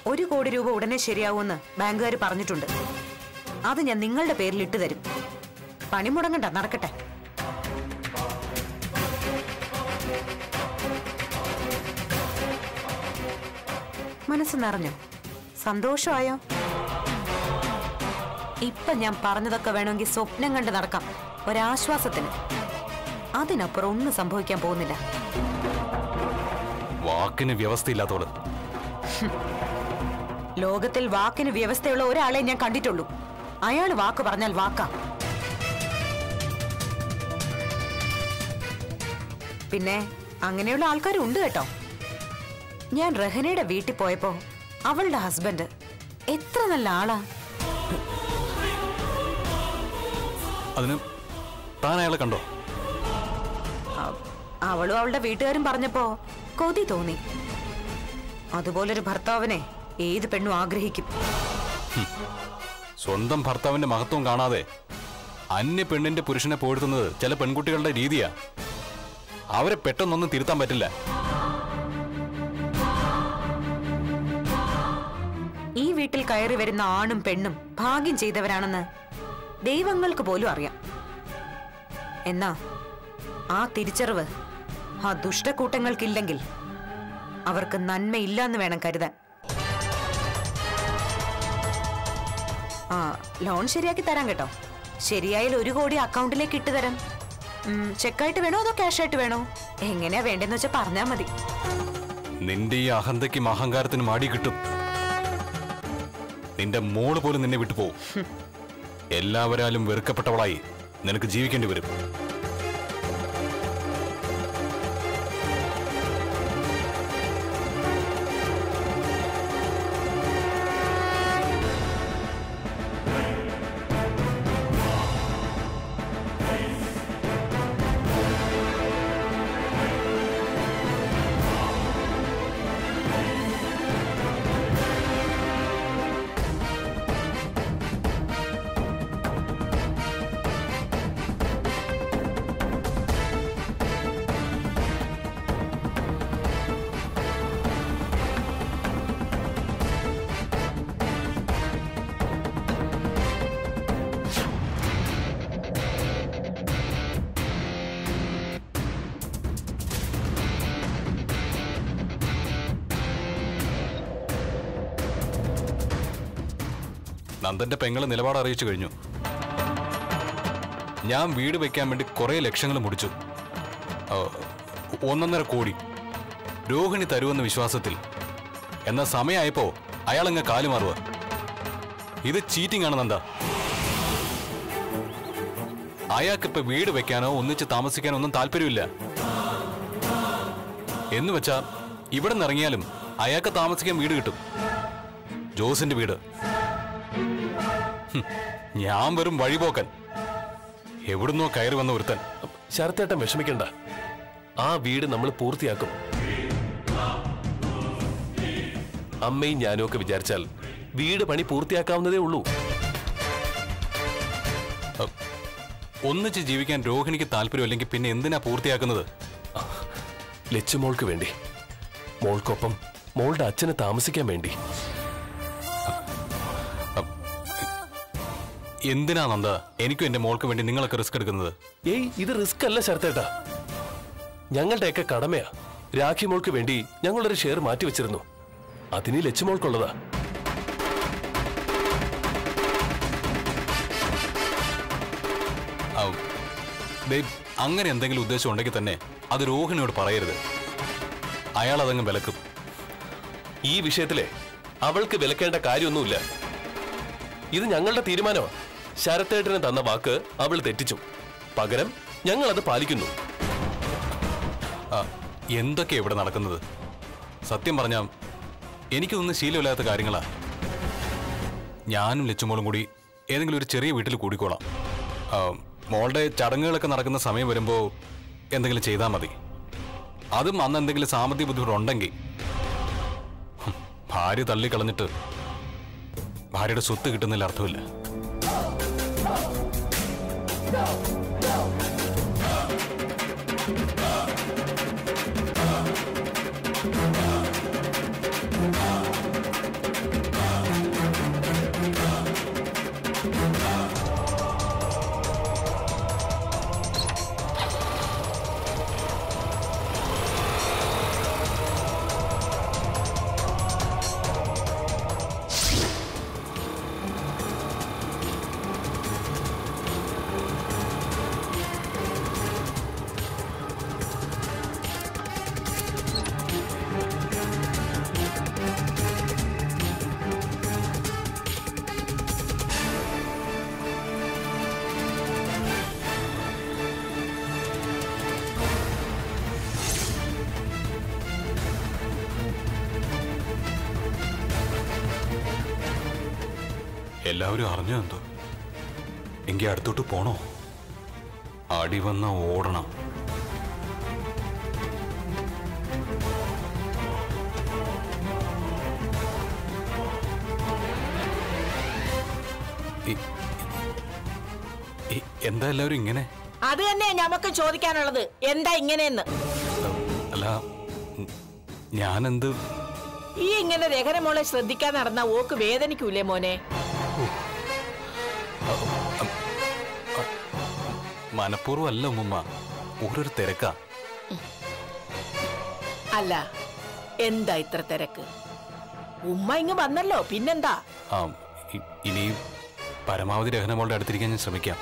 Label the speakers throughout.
Speaker 1: ഒരു കോടി രൂപ ഉടനെ ശരിയാവുമെന്ന് ബാങ്കുകാർ പറഞ്ഞിട്ടുണ്ട് അത് ഞാൻ നിങ്ങളുടെ പേരിൽ ഇട്ടു തരും പണി മുടങ്ങണ്ട നടക്കട്ടെ മനസ്സ് നിറഞ്ഞോ സന്തോഷമായോ ഇപ്പൊ ഞാൻ പറഞ്ഞതൊക്കെ വേണമെങ്കിൽ സ്വപ്നം കണ്ട് നടക്കാം ഒരാശ്വാസത്തിന് അതിനപ്പുറം ഒന്നും സംഭവിക്കാൻ പോകുന്നില്ല
Speaker 2: വാക്കിന് വ്യവസ്ഥയില്ലാത്തവള്
Speaker 1: ലോകത്തിൽ വാക്കിന് വ്യവസ്ഥയുള്ള ഒരാളെ ഞാൻ കണ്ടിട്ടുള്ളൂ അയാൾ വാക്ക് പറഞ്ഞാൽ വാക്കാ പിന്നെ അങ്ങനെയുള്ള ആൾക്കാരും ഉണ്ട് കേട്ടോ ഞാൻ റഹനയുടെ വീട്ടിൽ പോയപ്പോ അവളുടെ ഹസ്ബൻഡ് എത്ര നല്ല ആളാ
Speaker 2: അതിന് താൻ അയാളെ കണ്ടോ
Speaker 1: അ- അവളും അവളുടെ വീട്ടുകാരും പറഞ്ഞപ്പോ കൊതി തോന്നി അതുപോലൊരു ഭർത്താവിനെ ഏത് പെണ്ണും ആഗ്രഹിക്കും
Speaker 2: സ്വന്തം ഭർത്താവിന്റെ മഹത്വം കാണാതെ അന്യ പെണ്ണിന്റെ പുരുഷനെ പോഴ്ത്തുന്നത് ചില പെൺകുട്ടികളുടെ രീതിയാ അവരെ പെട്ടെന്നൊന്നും തിരുത്താൻ പറ്റില്ല
Speaker 1: ഈ വീട്ടിൽ കയറി വരുന്ന ആണും പെണ്ണും ഭാഗ്യം ചെയ്തവരാണെന്ന് ദൈവങ്ങൾക്ക് പോലും അറിയാം എന്നാ ആ തിരിച്ചറിവ് ആ ദുഷ്ടക്കൂട്ടങ്ങൾക്കില്ലെങ്കിൽ അവർക്ക് നന്മയില്ലെന്ന് വേണം കരുതാൻ ആ ലോൺ ശരിയാക്കി തരാം കേട്ടോ ശരിയായാൽ ഒരു കോടി അക്കൗണ്ടിലേക്ക് ഇട്ട് തരാം ഉം, ചെക്കായിട്ട് വേണോ അതോ ക്യാഷ് ആയിട്ട് വേണോ എങ്ങനെയാ വേണ്ടെന്ന് വെച്ചാൽ പറഞ്ഞാൽ മതി
Speaker 2: നിന്റെ ഈ അഹന്തയ്ക്കും അഹങ്കാരത്തിനും അടി കിട്ടും നിന്റെ മോള് പോലും നിന്നെ വിട്ടുപോകും എല്ലാവരാലും വെറുക്കപ്പെട്ടവളായി നിനക്ക് ജീവിക്കേണ്ടി വരും നന്ദന്റെ പെങ്ങള് നിലപാട് അറിയിച്ചു കഴിഞ്ഞു ഞാൻ വീട് വെക്കാൻ വേണ്ടി കുറെ ലക്ഷങ്ങൾ മുടിച്ചു ആ, ഒന്നൊന്നര കോടി രോഹിണി തരുമെന്ന വിശ്വാസത്തിൽ എന്നാൽ സമയമായപ്പോ അയാളങ്ങ് കാലുമാറുക ഇത് ചീറ്റിംഗ് ആണ് നന്ദ അയാൾക്കിപ്പോ വീട് വെക്കാനോ ഒന്നിച്ച് താമസിക്കാനോ ഒന്നും താല്പര്യമില്ല എന്ന് വെച്ചാ ഇവിടെ നിന്ന് ഇറങ്ങിയാലും അയാൾക്ക് താമസിക്കാൻ വീട് കിട്ടും ജോസിന്റെ വീട് ഹും, ഞാൻ വെറും വഴിപോക്കൻ എവിടുന്നോ കയറി വന്ന ഒരുത്തൻ
Speaker 3: ശരത്തേട്ടൻ വിഷമിക്കണ്ട ആ വീട് നമ്മൾ പൂർത്തിയാക്കും അമ്മയും ഞാനും ഒക്കെ വിചാരിച്ചാൽ വീട് പണി പൂർത്തിയാക്കാവുന്നതേ ഉള്ളൂ
Speaker 2: ഒന്നിച്ച് ജീവിക്കാൻ രോഹിണിക്ക് താല്പര്യമില്ലെങ്കിൽ പിന്നെ എന്തിനാ പൂർത്തിയാക്കുന്നത്
Speaker 3: ലച്ചുമോൾക്ക് വേണ്ടി മോൾക്കൊപ്പം മോളുടെ അച്ഛന് താമസിക്കാൻ വേണ്ടി
Speaker 2: എന്തിനാ നന്ദ എനിക്കും എന്റെ മോൾക്ക് വേണ്ടി നിങ്ങളൊക്കെ റിസ്ക് എടുക്കുന്നത്
Speaker 3: ഏയ് ഇത് റിസ്ക് അല്ല ശരത്തേട്ടാ ഞങ്ങളുടെയൊക്കെ കടമയാ രാഖി മോൾക്ക് വേണ്ടി ഞങ്ങളൊരു ഷെയർ മാറ്റിവെച്ചിരുന്നു അതിന് ലച്ചുമോൾക്കുള്ളതാ
Speaker 2: ആ, ദേ, അങ്ങനെ എന്തെങ്കിലും ഉദ്ദേശം ഉണ്ടെങ്കിൽ തന്നെ അത് രോഹിണിയോട് പറയരുത് അയാൾ അതങ്ങ് വിലക്കും
Speaker 3: ഈ വിഷയത്തിലെ അവൾക്ക് വിലക്കേണ്ട കാര്യമൊന്നുമില്ല ഇത് ഞങ്ങളുടെ തീരുമാനമാണ് ശരത്തേട്ടന് തന്ന വാക്ക് അവൾ തെറ്റിച്ചു പകരം ഞങ്ങൾ അത് പാലിക്കുന്നു
Speaker 2: ആ, എന്തൊക്കെയാ ഇവിടെ നടക്കുന്നത് സത്യം പറഞ്ഞാൽ എനിക്കൊന്നും ശീലമില്ലാത്ത കാര്യങ്ങളാ ഞാനും ലച്ചുമോളും കൂടി ഏതെങ്കിലും ഒരു ചെറിയ വീട്ടിൽ കൂടിക്കോളാം ആ, മോളുടെ ചടങ്ങുകളൊക്കെ നടക്കുന്ന സമയം വരുമ്പോൾ എന്തെങ്കിലും ചെയ്താൽ മതി അതും അന്ന് എന്തെങ്കിലും സാമ്പത്തിക ബുദ്ധിമുട്ടുണ്ടെങ്കിൽ ഹും, ഭാര്യ തള്ളിക്കളഞ്ഞിട്ട് ഭാര്യയുടെ സ്വത്ത് കിട്ടുന്നതിൽ അർത്ഥമില്ല എല്ലാവരും അറിഞ്ഞോ എന്തോ എങ്കിൽ അടുത്തോട്ട് പോണോ അടി വന്ന ഓടണം ഇ- ഇ- എന്താ എല്ലാവരും ഇങ്ങനെ
Speaker 4: അത് തന്നെ ഞമ്മക്ക് ചോദിക്കാനുള്ളത് എന്താ ഇങ്ങനെയെന്ന്
Speaker 2: അല്ല ഉം, ഞാനെന്ത്
Speaker 4: ഈ ഇങ്ങനെ രഹന മോളെ ശ്രദ്ധിക്കാൻ നടന്ന ഓക്ക് വേദനിക്കൂലേ മോനെ
Speaker 2: മനഃപൂർവ്വം അല്ല ഉമ്മ ഓരോരു തിരക്കാ
Speaker 4: അല്ല എന്താ ഇത്ര തിരക്ക് ഉമ്മ ഇങ്ങ് വന്നല്ലോ പിന്നെന്താ
Speaker 2: ആ ഇ- ഇനി പരമാവധി രഹനമോളുടെ അടുത്തിരിക്കാൻ ഞാൻ ശ്രമിക്കാം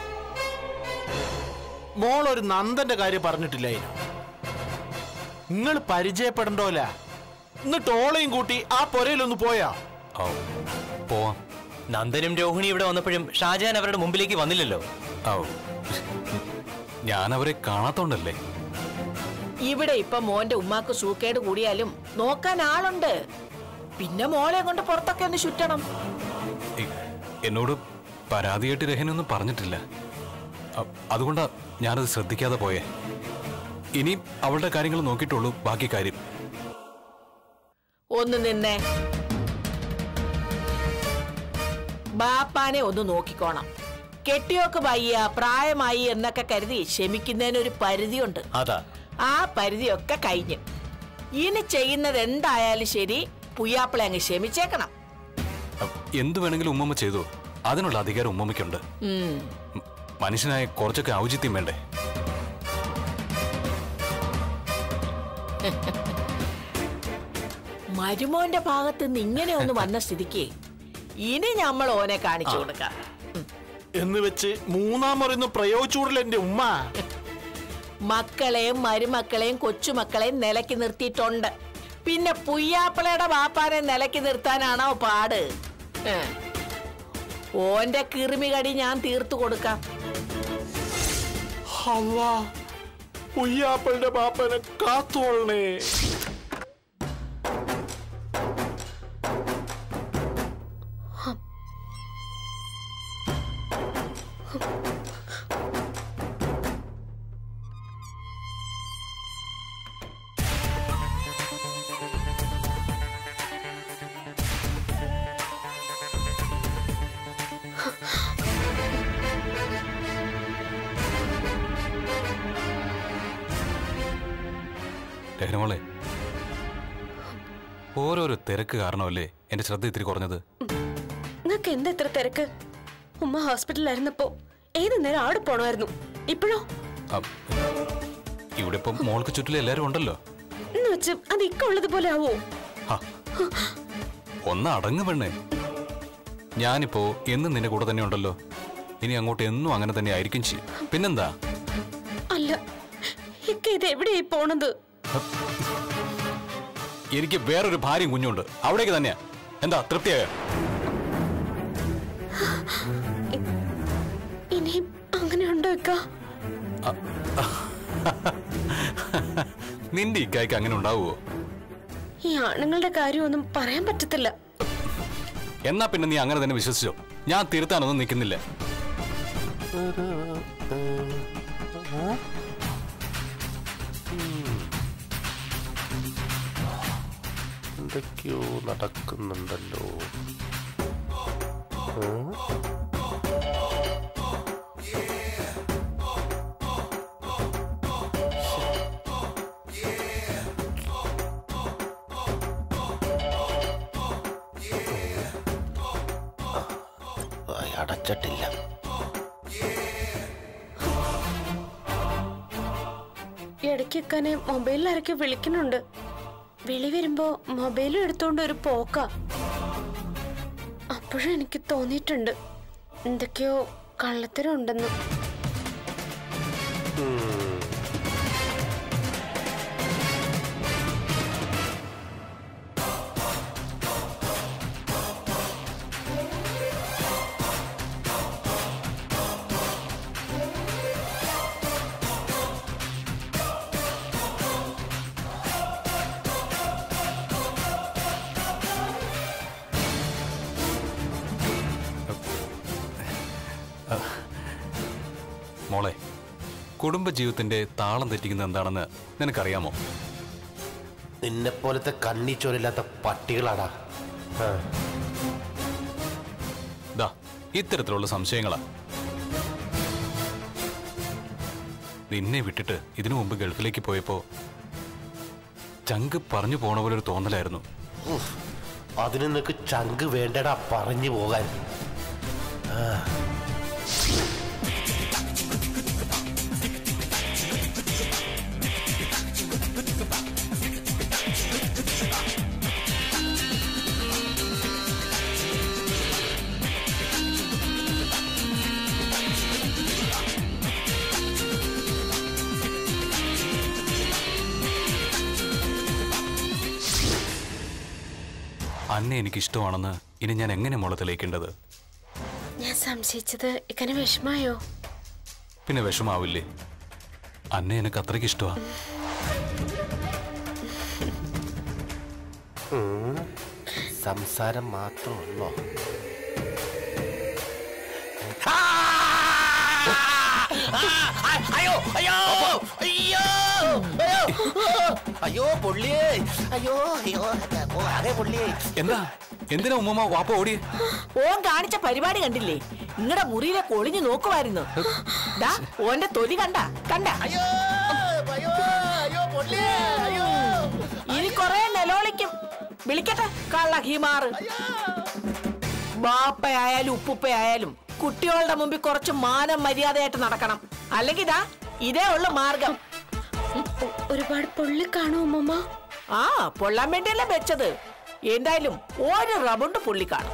Speaker 5: മോൾ ഒരു നന്ദന്റെ കാര്യം പറഞ്ഞിട്ടില്ലായിരുന്നു നിങ്ങൾ പരിചയപ്പെടണ്ടോല എന്നിട്ട് ഓളയും കൂട്ടി ആ പൊരയിലൊന്ന് പോയാ
Speaker 2: ആ പോവാം
Speaker 6: നന്ദനും രോഹിണി ഇവിടെ വന്നപ്പോഴും ഷാജഹാൻ അവരുടെ മുമ്പിലേക്ക് വന്നില്ലല്ലോ
Speaker 2: ആ ഞാൻ അവരെ കാണാത്തോണ്ടല്ലേ
Speaker 4: ഇവിടെ ഇപ്പൊ മോന്റെ ഉമ്മാക്ക് സൂക്കേട് കൂടിയാലും നോക്കാൻ ആളുണ്ട് പിന്നെ മോളെ കൊണ്ട് പുറത്തൊക്കെ ഒന്ന് ചുറ്റണം
Speaker 2: ഇ- എന്നോട് പരാതിയായിട്ട് രഹനൊന്നും പറഞ്ഞിട്ടില്ല അ- അതുകൊണ്ടാ ഞാനത് ശ്രദ്ധിക്കാതെ പോയേ ഇനി അവളുടെ കാര്യങ്ങൾ നോക്കിയിട്ടുള്ളൂ ബാക്കി കാര്യം
Speaker 4: ഒന്ന് നിന്നേ ബാപ്പാനെ ഒന്ന് നോക്കിക്കോണം കെട്ടിയോക്ക് വയ്യ പ്രായമായി എന്നൊക്കെ കരുതി ക്ഷമിക്കുന്നതിനൊരു പരിധിയുണ്ട്
Speaker 6: അതാ
Speaker 4: ആ പരിധിയൊക്കെ കഴിഞ്ഞ് ഇനി ചെയ്യുന്നത് എന്തായാലും ശരി പുയ്യാപ്പിളെ അങ്ങ് ക്ഷമിച്ചേക്കണം
Speaker 2: അ- എന്ത് വേണമെങ്കിലും ഉമ്മമ്മ ചെയ്തു അതിനുള്ള അധികാരം ഉമ്മമ്മയ്ക്കുണ്ട്
Speaker 4: ഉം.
Speaker 2: ഉം, മനുഷ്യനായ കുറച്ചൊക്കെ ഔചിത്യം വേണ്ടേ
Speaker 4: മരുമോന്റെ ഭാഗത്ത് നിന്ന് ഇങ്ങനെ ഒന്ന് വന്ന സ്ഥിതിക്ക് ഇനി നമ്മൾ ഓനെ കാണിച്ചു കൊടുക്കാം
Speaker 5: എന്ന് വെച്ച് മൂന്നാം മുറിന്ന് പ്രയോഗിച്ചൂടല എന്റെ ഉമ്മ
Speaker 4: മക്കളെയും മരുമക്കളെയും കൊച്ചുമക്കളെയും നിലക്കി നിർത്തിയിട്ടുണ്ട് പിന്നെ പുയ്യാപ്പിളയുടെ വാപ്പാനെ നിലക്കി നിർത്താനാണോ പാട് ഏ. ഓന്റെ കിറുമികടി ഞാൻ തീർത്തു കൊടുക്കാം
Speaker 5: അല്ലാ ഉയ്യാപ്പളുടെ ബാപ്പനെ കാത്തോളണേ
Speaker 2: രഹനമോളെ ഓരോരോ തിരക്ക് കാരണമല്ലേ എന്റെ ശ്രദ്ധ ഇത്തിരി കുറഞ്ഞത്
Speaker 7: നിങ്ങക്ക് എന്താ ഇത്ര തിരക്ക് ഉമ്മ ഹോസ്പിറ്റലിലായിരുന്നപ്പോ ഏത് നേരം അവിടെ പോണമായിരുന്നു ഇപ്പോഴോ
Speaker 2: അ, ഇവിടെ ഇപ്പം മോൾക്ക് ചുറ്റിലും എല്ലാവരും ഉണ്ടല്ലോ
Speaker 7: എന്ന് വെച്ച് അത് ഇക്ക ഉള്ളതുപോലെ ആവോ
Speaker 2: ഹ, ഒന്ന് അടങ്ങ് പെണ്ണേ ഞാനിപ്പോ എന്നും നിന്റെ കൂടെ തന്നെ ഉണ്ടല്ലോ ഇനി അങ്ങോട്ട് എന്നും അങ്ങനെ തന്നെ ആയിരിക്കും ചെയ്യും പിന്നെന്താ
Speaker 7: അല്ല ഇക്ക ഇത് എവിടെയായി പോണത്
Speaker 2: എനിക്ക് വേറൊരു ഭാര്യയും കുഞ്ഞുണ്ട് അവിടേക്ക് തന്നെയാ എന്താ തൃപ്തിയായോ
Speaker 7: ഇനിയും അങ്ങനെ ഉണ്ടോ ഇക്ക
Speaker 2: നിന്റെ ഇക്കായ്ക്ക് അങ്ങനെ ഉണ്ടാവുമോ
Speaker 7: ഈ ആണുങ്ങളുടെ കാര്യമൊന്നും പറയാൻ പറ്റത്തില്ല
Speaker 2: എന്നാ പിന്നെ നീ അങ്ങനെ തന്നെ വിശ്വസിച്ചോ ഞാൻ തിരുത്താനൊന്നും നിൽക്കുന്നില്ല
Speaker 3: എന്തൊക്കെയോ നടക്കുന്നുണ്ടല്ലോ ഉം? ആ, അടച്ചിട്ടില്ല
Speaker 7: ഇടയ്ക്കൊക്കെ മൊബൈലിൽ ആരൊക്കെ വിളിക്കുന്നുണ്ട് വിളി വരുമ്പോ മൊബൈലും എടുത്തോണ്ട് ഒരു പോക്ക അപ്പോഴും എനിക്ക് തോന്നിയിട്ടുണ്ട് എന്തൊക്കെയോ കള്ളത്തരം ഉണ്ടെന്ന്
Speaker 2: മോളെ കുടുംബജീവിതത്തിന്റെ താളം തെറ്റിക്കുന്നത് എന്താണെന്ന് നിനക്കറിയാമോ
Speaker 8: നിന്നെ പോലത്തെ കണ്ണി ചോരില്ലാത്ത പട്ടികളാടാ ആ.
Speaker 2: ദാ ഇത്തരത്തിലുള്ള സംശയങ്ങളാ നിന്നെ വിട്ടിട്ട് ഇതിനു മുമ്പ് ഗൾഫിലേക്ക് പോയപ്പോ ചങ്ക് പറഞ്ഞു പോണ പോലെ ഒരു തോന്നലായിരുന്നു
Speaker 8: ഉഫ്. അതിന് നിനക്ക് ചങ്ക് വേണ്ടടാ പറഞ്ഞു പോകാൻ
Speaker 2: അന്നെ എനിക്ക് ഇഷ്ടമാണെന്ന് ഇനി ഞാൻ എങ്ങനെ മോളെ തെളിയിക്കേണ്ടത്
Speaker 7: ഞാൻ സംശയിച്ചത് ഇക്കനെ വിഷമായോ
Speaker 2: പിന്നെ വിഷമാവില്ലേ അന്നെ എനിക്ക് അത്രയ്ക്ക് ഇഷ്ടമാ
Speaker 8: സംസാരം മാത്രമല്ലോ
Speaker 3: അയ്യോ അയ്യോ അയ്യോ അയ്യോ അയ്യോ പൊള്ളിയേ അയ്യോ അയ്യോ ഓ, ആകെ പൊള്ളിയേ
Speaker 2: എന്താ എന്തിനാ ഉമ്മമ്മ വാപ്പ ഓടിയേ
Speaker 4: ഓൻ കാണിച്ച പരിപാടി കണ്ടില്ലേ നിങ്ങളുടെ മുറിയിലെ കൊളിഞ്ഞു നോക്കുമായിരുന്നു ദാ ഓന്റെ തൊലി കണ്ട കണ്ട
Speaker 3: അയ്യോ അയ്യോ അയ്യോ പൊള്ളിയേ അയ്യോ
Speaker 4: ഇനി കൊറേ നിലവിളിക്കും വിളിക്കട്ടെ കള്ള ഹിമാറ് ബാപ്പയായാലും ഉപ്പുപ്പയായാലും കുട്ടികളുടെ മുമ്പിൽ കുറച്ച് മാനം മര്യാദയായിട്ട് നടക്കണം അല്ലെങ്കിൽ ഇതാ ഇതേ ഉള്ള മാർഗം
Speaker 7: ഒ- ഒരുപാട് പൊള്ളി കാണും ഉമ്മമ്മ
Speaker 4: ആ പൊള്ളാൻ വേണ്ടിയല്ലേ വെച്ചത് എന്തായാലും ഒരു റബുണ്ട് പുള്ളി കാണും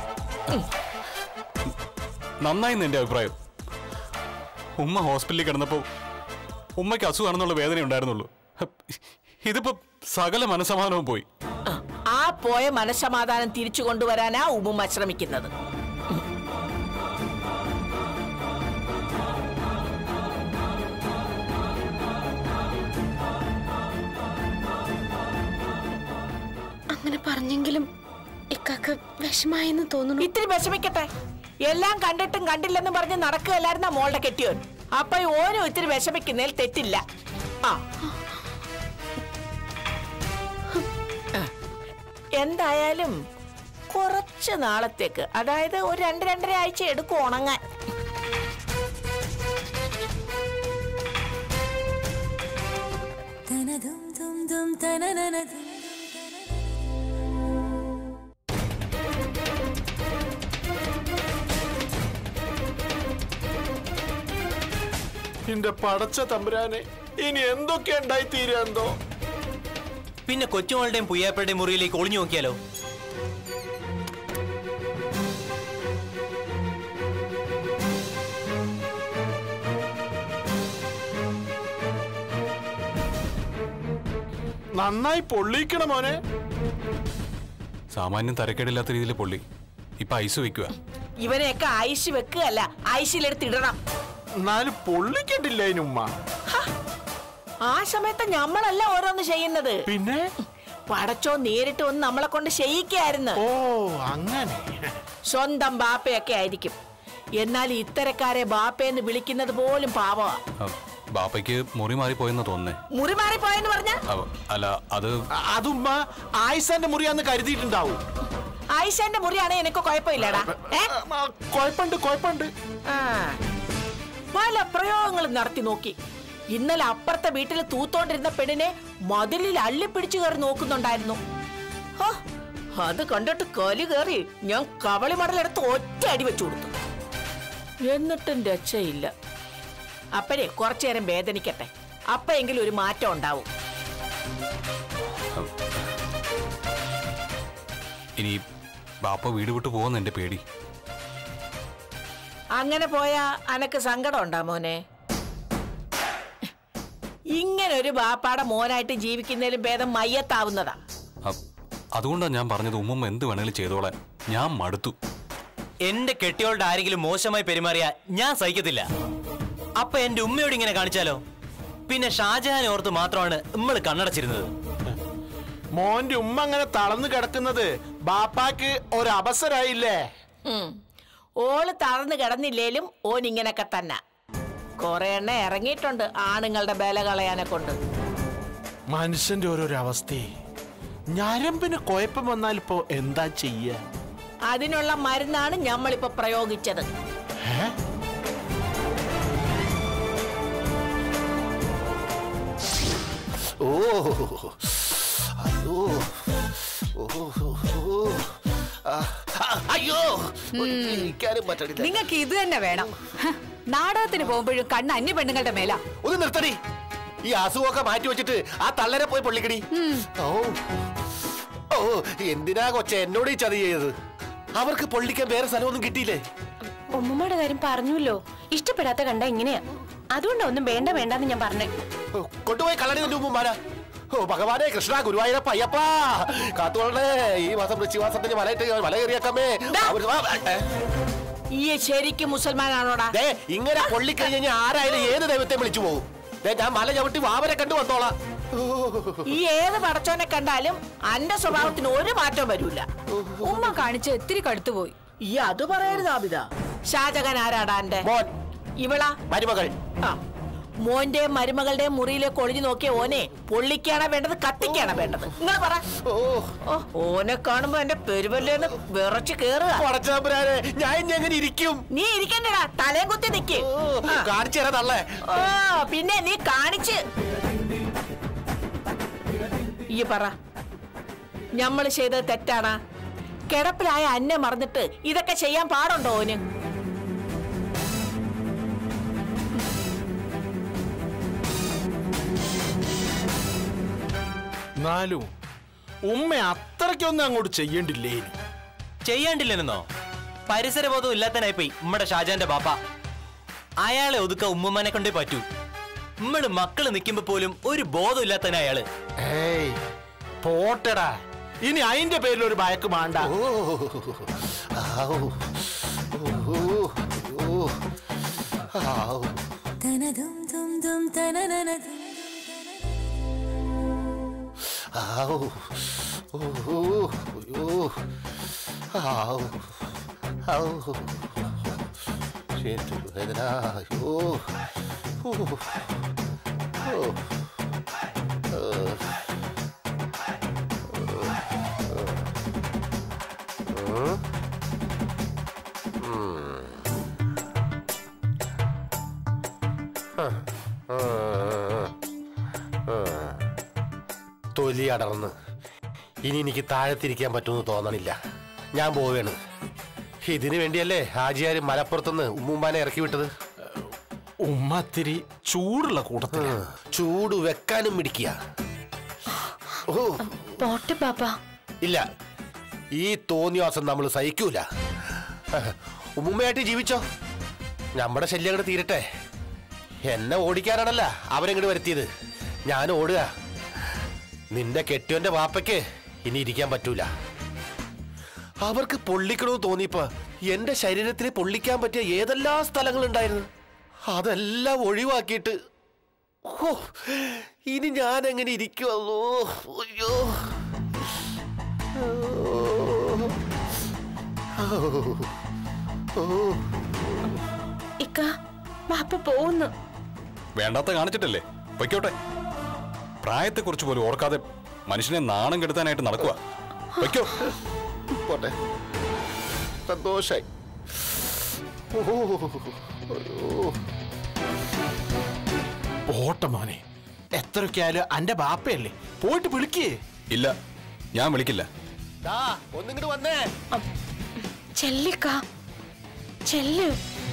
Speaker 2: നന്നായി എന്റെ അഭിപ്രായം ഉമ്മ ഹോസ്പിറ്റലിൽ കിടന്നപ്പോ ഉമ്മയ്ക്ക് അസുഖമാണെന്നുള്ള വേദന ഉണ്ടായിരുന്നുള്ളൂ ഇതിപ്പോ സകല മനസമാധാനവും പോയി
Speaker 4: ആ പോയ മനസ്സമാധാനം തിരിച്ചു കൊണ്ടുവരാനാ ഉമ്മുമ്മ ശ്രമിക്കുന്നത്
Speaker 7: അങ്ങനെ പറഞ്ഞെങ്കിലും ഇക്കാക്ക് വിഷമായെന്ന് തോന്നുന്നു
Speaker 4: ഇത്തിരി വിഷമിക്കട്ടെ എല്ലാം കണ്ടിട്ടും കണ്ടില്ലെന്നും പറഞ്ഞ് നടക്കുകയല്ലായിരുന്ന മോളുടെ കെട്ടിയോൻ അപ്പൊ ഈ ഓരോ ഇത്തിരി വിഷമിക്കുന്നതിൽ തെറ്റില്ല ആ എന്തായാലും കുറച്ച് നാളത്തേക്ക് അതായത് ഒരു രണ്ട് രണ്ടര ആഴ്ച എടുക്കും ഉണങ്ങാൻ
Speaker 5: എന്റെ പടച്ച തമ്പുരാനെ ഇനി എന്തൊക്കെ ഉണ്ടായി തീരാന്തോ
Speaker 6: പിന്നെ കൊച്ചുമോളുടെയും പുയ്യാപ്പയുടെയും മുറിയിലേക്ക് ഒളിഞ്ഞു നോക്കിയാലോ
Speaker 5: നന്നായി പൊള്ളിക്കണം മോനെ
Speaker 2: സാമാന്യം തരക്കേടില്ലാത്ത രീതിയിൽ പൊള്ളി ഇപ്പൊ ഐസ് വെക്കുക
Speaker 4: ഇവനെയൊക്കെ ഐശ് വെക്കുകയല്ല ഐശിലെടുത്ത് ഇടണം
Speaker 5: എന്നാലും പൊള്ളിക്കണ്ടില്ല അതിനുമ്മ
Speaker 4: ആ സമയത്ത് ഞമ്മളല്ല ഓരോന്ന് ചെയ്യുന്നത്
Speaker 5: പിന്നെ
Speaker 4: പടച്ചോ നേരിട്ട് വന്ന് നമ്മളെ കൊണ്ട് ചെയ്യിക്കായിരുന്നു
Speaker 5: ഓ അങ്ങനെ
Speaker 4: സ്വന്തം ബാപ്പയൊക്കെ ആയിരിക്കും എന്നാൽ ഇത്തരക്കാരെ ബാപ്പയെന്ന് വിളിക്കുന്നത് പോലും പാവമാ
Speaker 2: ആ, ബാപ്പയ്ക്ക് മുറി മാറിപ്പോയെന്ന് തോന്നുന്നേ
Speaker 4: മുറി മാറിപ്പോയെന്ന് പറഞ്ഞ
Speaker 2: അവ- അല്ല അത്
Speaker 5: അ- അതുമ്മ ആയിസാന്റെ മുറിയാന്ന് കരുതിയിട്ടുണ്ടാവും
Speaker 4: ആയിഷന്റെ മുറിയാണ് എനിക്ക് കുഴപ്പമില്ലടാ ഏ
Speaker 5: ആ, കുഴപ്പമുണ്ട് കുഴപ്പമുണ്ട്
Speaker 4: ആ. പല പ്രയോഗങ്ങളും നടത്തി നോക്കി ഇന്നലെ അപ്പുറത്തെ വീട്ടിൽ തൂത്തോണ്ടിരുന്ന പെണ്ണിനെ മതിലിൽ അള്ളിപ്പിടിച്ചു കയറി നോക്കുന്നുണ്ടായിരുന്നു ഹോ, അത് കണ്ടിട്ട് കലി കയറി ഞാൻ കവളി മടലെടുത്ത് ഒറ്റ അടി വെച്ചു കൊടുത്തു എന്നിട്ടും രക്ഷയില്ല അപ്പഴേ കുറച്ചു നേരം വേദനിക്കട്ടെ അപ്പയെങ്കിലും ഒരു മാറ്റം ഉണ്ടാവും
Speaker 2: ഇനി ബാപ്പ വീട് വിട്ടു പോകുന്ന എന്റെ പേടി
Speaker 4: അങ്ങനെ പോയാ അനക്ക് സങ്കടം ഉണ്ടാ മോനെ ഇങ്ങനെ ഒരു ബാപ്പാടെ മോനായിട്ട് ജീവിക്കുന്നതിലും ഭേദം മയ്യത്താവുന്നതാ
Speaker 2: അ- അതുകൊണ്ടാണ് ഞാൻ പറഞ്ഞത് ഉമ്മമ്മ എന്ത് വേണേലും ചെയ്തോളാൻ ഞാൻ മടുത്തു
Speaker 6: എന്റെ കെട്ടിയോളുടെ ആരെങ്കിലും മോശമായി പെരുമാറിയ ഞാൻ സഹിക്കത്തില്ല അപ്പൊ എന്റെ ഉമ്മയോട് ഇങ്ങനെ കാണിച്ചാലോ പിന്നെ ഷാജഹാൻ ഓർത്ത് മാത്രമാണ് നമ്മൾ കണ്ണടച്ചിരുന്നത്
Speaker 5: മോന്റെ ഉമ്മ അങ്ങനെ തളർന്നു കിടക്കുന്നത് ബാപ്പാക്ക് ഒരു അവസരായില്ലേ
Speaker 4: ഉം. ഓള് തളർന്നു കിടന്നില്ലേലും ഓൻ ഇങ്ങനൊക്കെ തന്നെ കുറെ എണ്ണ ഇറങ്ങിയിട്ടുണ്ട് ആണുങ്ങളുടെ ബല കളയാനെ കൊണ്ട്
Speaker 5: മനുഷ്യന്റെ ഓരോരോ അവസ്ഥയെ ഞരമ്പിന് കുഴപ്പം വന്നാൽ ഇപ്പോ എന്താ ചെയ്യ
Speaker 4: അതിനുള്ള മരുന്നാണ് ഞമ്മളിപ്പോ പ്രയോഗിച്ചത്
Speaker 8: ഓ അയ്യോ ഓ ഓ ആ, ആ, അയ്യോ ഇരിക്കാനും പറ്റണില്ല
Speaker 9: നിങ്ങൾക്ക് ഇത് തന്നെ വേണം ഹ, നാടകത്തിന് പോകുമ്പോഴും കണ്ണ് അന്യ പെണ്ണുങ്ങളുടെ മേല
Speaker 8: ഒന്ന് നിർത്തടി ഈ അസുഖമൊക്കെ മാറ്റി വെച്ചിട്ട് ആ തള്ളരെ പോയി പൊള്ളിക്കടി ഓ ഓ എന്തിനാ കൊച്ചെ എന്നോട് ഈ ചതി ചെയ്തത് അവർക്ക് പൊള്ളിക്കാൻ വേറെ സ്ഥലമൊന്നും കിട്ടിയില്ലേ
Speaker 7: ഉമ്മമ്മയുടെ കാര്യം പറഞ്ഞല്ലോ ഇഷ്ടപ്പെടാത്ത കണ്ട ഇങ്ങനെയാ അതുകൊണ്ടാ ഒന്നും വേണ്ട വേണ്ടെന്ന് ഞാൻ പറഞ്ഞേ
Speaker 8: ഓ, കൊണ്ടുപോയി കളടി നിന്റെ മുമ്പാരാ ഓ ഭഗവാനെ കൃഷ്ണ ഗുരുവായൂരപ്പ അയ്യപ്പാ കാത്തുകൊള്ളേ ഈ മാസം വൃശ്ചിമാസത്തിന് മലയിട്ട് മല കയറിയാക്കമ്മേ അവര് വാ, ഏ,
Speaker 4: ഈ ശരിക്കും മുസൽമാനാണോടാ
Speaker 8: ദേ ഇങ്ങനെ പൊള്ളിക്കഴിഞ്ഞ് കഴിഞ്ഞാൽ ആരായാലും ഏത് ദൈവത്തെ വിളിച്ചു പോകും ദേ ഞാൻ മല ചവിട്ടി വാവരെ കണ്ടു വന്നോളാം ഓ,
Speaker 4: ഈ ഏത് പടച്ചോനെ കണ്ടാലും അന്റെ സ്വഭാവത്തിന് ഒരു മാറ്റം വരൂല
Speaker 9: ഉമ്മ കാണിച്ച് എത്തിരി കടുത്തുപോയി
Speaker 4: ഈ അത് പറയരുത് ആബിത ഷാജഹാൻ ആരാടാ എന്റെ
Speaker 8: മോൻ
Speaker 4: ഇവളാ
Speaker 8: മരുമകൾ
Speaker 4: ആ മോന്റെയും മരുമകളുടെയും മുറിയിലേക്ക് ഒളിഞ്ഞു നോക്കിയ ഓനെ പൊള്ളിക്കാണോ വേണ്ടത് കത്തിക്കാണോ വേണ്ടത് നിങ്ങൾ പറ
Speaker 8: ഓ
Speaker 4: ഓ, ഓനെ കാണുമ്പോ എന്റെ പെരുവല്ലേന്ന് വിറച്ച് കേറുക
Speaker 8: പടച്ചാമ്പുരാനെ ഞാൻ ഇനി എങ്ങനെ ഇരിക്കും
Speaker 4: നീ ഇരിക്കണ്ടടാ തലയും കുത്തി നിക്ക്
Speaker 8: ഓ, കാണിച്ചു തരാം തള്ളേ
Speaker 4: ഓ പിന്നെ നീ കാണിച്ച് ഈ പറ ഞമ്മള് ചെയ്തത് തെറ്റാണ് കിടപ്പിലായ അന്നെ മറന്നിട്ട് ഇതൊക്കെ ചെയ്യാൻ പാടുണ്ടോ ഓന്
Speaker 5: എന്നാലും ഉമ്മ അത്രയ്ക്കൊന്നും അങ്ങോട്ട് ചെയ്യണ്ടില്ലേ ഇനി.
Speaker 6: ചെയ്യാണ്ടില്ലെന്നോ പരിസരബോധം ഇല്ലാത്തനായിപ്പോയി ഉമ്മയുടെ ഷാജാന്റെ ബാപ്പ അയാളെ ഒതുക്ക ഉമ്മമാനെ കൊണ്ടേ പറ്റൂ ഉമ്മള് മക്കള് നിൽക്കുമ്പോ പോലും ഒരു ബോധം ഇല്ലാത്തന അയാള്
Speaker 5: ഏയ് പോട്ടടാ ഇനി അതിന്റെ പേരിൽ ഒരു ഭയക്ക് മാണ്ട
Speaker 8: ഓ ആവൂ. ഓ, ഓ, ആവൂ. ആവൂ. ഓ, ഓ, ഓ, ആവൂ. ആവൂ. ശരി, വേദന. അയ്യോ. ഓ, ഓ. തൊലി അടർന്ന് ഇനി എനിക്ക് താഴത്തിരിക്കാൻ പറ്റുമെന്ന് തോന്നണില്ല ഞാൻ പോവുകയാണ് ഇതിനു വേണ്ടിയല്ലേ ഹാജിയാര് മലപ്പുറത്തുനിന്ന് ഉമ്മുമ്മാനെ ഇറക്കി വിട്ടത്
Speaker 5: ഉമ്മ ഇത്തിരി ചൂടുള്ള കൂട്ടത്തില്
Speaker 8: ചൂട് വെക്കാനും മിടിക്കുക ഓ
Speaker 7: പോട്ടെ പാപ്പ
Speaker 8: ഇല്ല ഈ തോന്നിയാസം നമ്മൾ സഹിക്കൂല ഉമ്മുമ്മയായിട്ട് ജീവിച്ചോ നമ്മുടെ ശല്യം അങ്ങോട്ട് തീരട്ടെ എന്നെ ഓടിക്കാനാണല്ല അവരെങ്ങോട്ട് വരുത്തിയത് ഞാൻ ഓടുക നിന്റെ കെട്ടിയോന്റെ വാപ്പയ്ക്ക് ഇനി ഇരിക്കാൻ പറ്റൂല അവർക്ക് പൊള്ളിക്കണമെന്ന് തോന്നിയപ്പോ എന്റെ ശരീരത്തിന് പൊള്ളിക്കാൻ പറ്റിയ ഏതെല്ലാം സ്ഥലങ്ങളുണ്ടായിരുന്നു അതെല്ലാം ഒഴിവാക്കിയിട്ട് ഹോ, ഇനി ഞാൻ എങ്ങനെ ഇരിക്കുമല്ലോ അയ്യോ
Speaker 7: ഇക്ക പാപ്പ പോകുന്നു
Speaker 2: വേണ്ടാത്ത കാണിച്ചിട്ടല്ലേ വയ്ക്കോട്ടെ പ്രായത്തെക്കുറിച്ച് പോലും ഓർക്കാതെ മനുഷ്യനെ നാണം കെടുത്താനായിട്ട് നടക്കുക വയ്ക്കോ
Speaker 8: പോട്ടെ സന്തോഷായി ഓ, അയ്യോ.
Speaker 5: പോട്ടെ മോനെ എത്രയൊക്കെ ആയാലും അന്റെ ബാപ്പയല്ലേ പോയിട്ട് വിളിക്കേ
Speaker 2: ഇല്ല ഞാൻ വിളിക്കില്ല
Speaker 8: ദാ, ഒന്നിങ്ങോട്ട് വന്നേ
Speaker 7: ചെല്ലിക്ക ചെല്ല്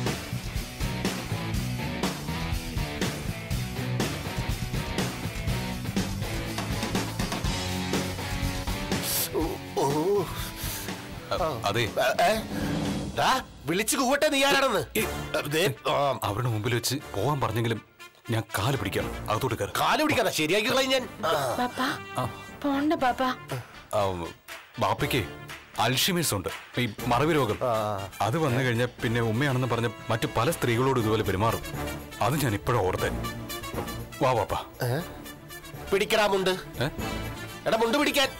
Speaker 8: ഓ, ഓ.
Speaker 2: അ- അതെ
Speaker 8: ഏ, ഏ? ദാ, വിളിച്ചു കൂവട്ടെ നീ ആരാണെന്ന് ദേ, ആ,
Speaker 2: അവരുടെ മുമ്പിൽ വെച്ച് പോകാൻ പറഞ്ഞെങ്കിലും ഞാൻ കാല് പിടിക്കാം അകത്തോട്ട് കയറി
Speaker 8: കാല് പിടിക്കാതെ ശരിയാക്കി കളയും ഞാൻ ആ.
Speaker 7: പാപ്പ പോണ്ട പാപ്പ
Speaker 2: ബാപ്പയ്ക്ക് അൽഷിമേഴ്സ് ഉണ്ട് ഈ മറവി രോഗം അത് വന്നു കഴിഞ്ഞാൽ പിന്നെ ഉമ്മയാണെന്ന് പറഞ്ഞ മറ്റു പല സ്ത്രീകളോട് ഇതുപോലെ പെരുമാറും അത് ഞാൻ ഇപ്പോഴും ഓർത്തെ വാ വാപ്പ
Speaker 8: ഏ? പിടിക്കടാ മുണ്ട്
Speaker 2: ഏ?
Speaker 8: എടാ മുണ്ട് പിടിക്കാൻ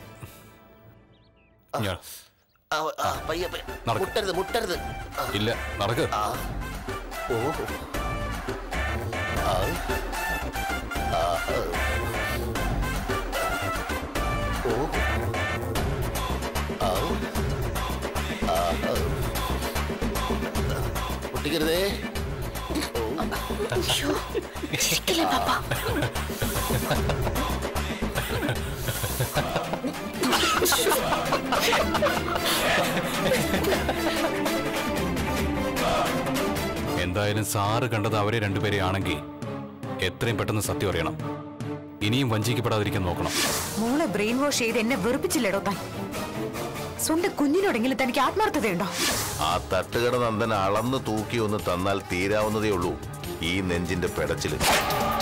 Speaker 2: ഞാൻ
Speaker 8: ആ, ആ, പയ്യെ, പയ്യെ.
Speaker 2: നടക്ക്.
Speaker 8: മുട്ടരുത് മുട്ടരുത് ആ,
Speaker 2: ഇല്ല നടക്ക്
Speaker 8: ആ. ഓ പിടിക്കരുതേ
Speaker 7: അയ്യോ ശരിക്കില്ലേ പാപ്പ
Speaker 2: എന്തായാലും സാറ് കണ്ടത് അവരെ രണ്ടുപേരെ ആണെങ്കിൽ എത്രയും പെട്ടെന്ന് സത്യം അറിയണം ഇനിയും വഞ്ചിക്കപ്പെടാതിരിക്കാൻ നോക്കണം
Speaker 1: മോളെ ബ്രെയിൻ വാഷ് ചെയ്ത് എന്നെ വെറുപ്പിച്ചില്ലേടോ താൻ സ്വന്തം കുഞ്ഞിനോടെങ്കിലും തനിക്ക് ആത്മാർത്ഥതയുണ്ടോ
Speaker 10: ആ തട്ടുകട നന്ദൻ അളന്ന് തൂക്കി ഒന്ന് തന്നാൽ തീരാവുന്നതേ ഉള്ളൂ ഈ നെഞ്ചിന്റെ പെടച്ചില്